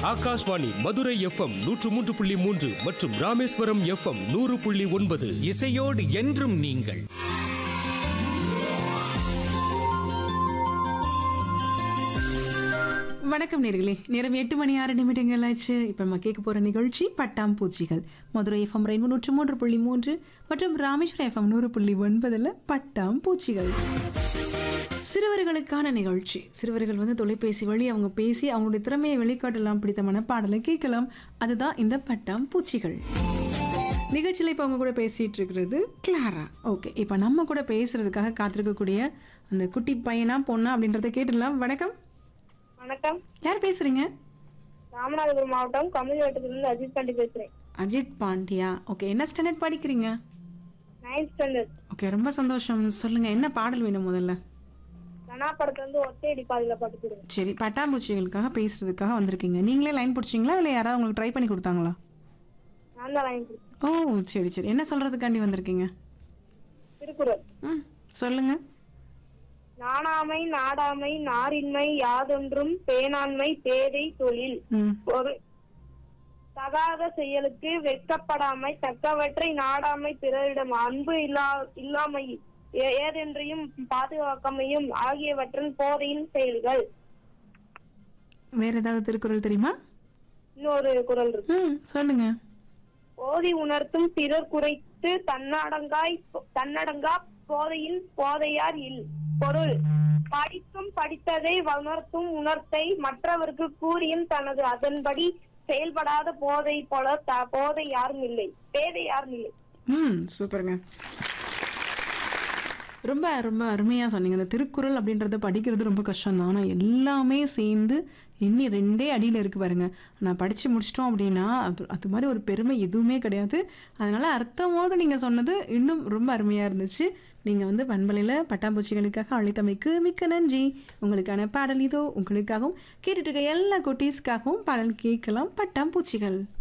Akashvani Madurai FM நூற்று மூன்று புள்ளி மூன்று மற்றும் ராமேஸ்வரம் எஃப்எம் நூறு புள்ளி ஒன்பது இசையோடு என்றும் நீங்கள் வணக்கம் நேர்களே நேரம் எட்டு மணி ஆறு நிமிடங்கள் ஆச்சு இப்போ நம்ம கேட்க போகிற நிகழ்ச்சி பட்டாம்பூச்சிகள் மதுரை எஃப்எம் ரெயின்போ நூற்று மூன்று புள்ளி மூன்று மற்றும் ராமேஸ்வரம் எஃப்எம் நூறு புள்ளி ஒன்பதில் பட்டாம்பூச்சிகள் சிறுவர்களுக்கான நிகழ்ச்சி சிறுவர்கள் வந்து தொலைபேசி வழி அவங்க பேசி அவங்களுடைய திறமையை வெளிக்காட்டலாம் பிடித்தமான பாடலை கேட்கலாம் அதுதான் இந்த பட்டாம்பூச்சிகள் நிகழ்ச்சியில் இப்போ அவங்க கூட பேசிகிட்டு இருக்கிறது கிளாரா ஓகே இப்போ நம்ம கூட பேசுறதுக்காக காத்திருக்கக்கூடிய அந்த குட்டி பையனா பொண்ணா அப்படின்றத கேட்டுடலாம் வணக்கம் வணக்கம் யார் பேசுறீங்க ராமநாதபுரம் மாவட்டம் கமல்வேட்டத்திலிருந்து அஜித் பாண்டி பேசுறேன் அஜித் பாண்டியா ஓகே என்ன ஸ்டாண்டர்ட் படிக்கிறீங்க நைன்த் ஸ்டாண்டர்ட் ஓகே ரொம்ப சந்தோஷம் சொல்லுங்க என்ன பாடல் வேணும் முதல்ல கனா படத்துல இருந்து ஒத்தையடி பாதையில பாட்டு போடுவேன் சரி பட்டாம்பூச்சிகளுக்காக பேசுறதுக்காக வந்திருக்கீங்க நீங்களே லைன் பிடிச்சிங்களா இல்லை யாராவது உங்களுக்கு ட்ரை பண்ணி கொடுத்தாங்களா நான் தான் வாங்கி கொடுத்தேன் ஓ சரி சரி என்ன சொல்றதுக்காண்டி வந்திருக்கீங்க திருக்குறள் ம் சொல்லுங்க நாணாமை நாடாமை நாரின்மை யாதொன்றும் பேணாண்மை பேதை தொழில் ம் ஒரு தகாத செயலுக்கு வெட்கப்படாமை தக்கவற்றை நாடாமை பிறரிடம் அன்பு இல்லா இல்லாமை ஏ- ஏதென்றையும் பாதுகாக்காமையும் ஆகியவற்றின் போதையின் செயல்கள் வேற ஏதாவது திருக்குறள் தெரியுமா இன்னொரு குறள் இருக்கு ம் சொல்லுங்க ஓதி உணர்த்தும் பிறர் குறைத்து தன்னடங்காய் தன்னடங்கா போதையின் போதையார் இல் பொருள் படிக்கும் படித்ததை உணர்த்தும் உணர்த்தை மற்றவருக்கு கூறியும் தனது அதன்படி செயல்படாத போதை போல த- போதை யாரும் இல்லை பேதை யாரும் இல்லை ம் சூப்பருங்க ரொம்ப ரொம்ப அருமையாக சொன்னீங்க அந்த திருக்குறள் அப்படின்றத படிக்கிறது ரொம்ப கஷ்டம் தான் ஆனால் எல்லாமே சேர்ந்து இன்னி ரெண்டே அடியில் இருக்கு பாருங்க நான் படித்து முடிச்சிட்டோம் அப்படின்னா அது அது மாதிரி ஒரு பெருமை எதுவுமே கிடையாது அதனால் அர்த்தமோடு நீங்கள் சொன்னது இன்னும் ரொம்ப அருமையாக இருந்துச்சு நீங்கள் வந்து பண்பலையில் பட்டாம்பூச்சிகளுக்காக அழைத்தமைக்கு மிக்க நன்றி உங்களுக்கான பாடல் இதோ உங்களுக்காகவும் கேட்டுட்டு இருக்க எல்லா குட்டீஸ்க்காகவும் பாடல் கேட்கலாம் பட்டாம்பூச்சிகள்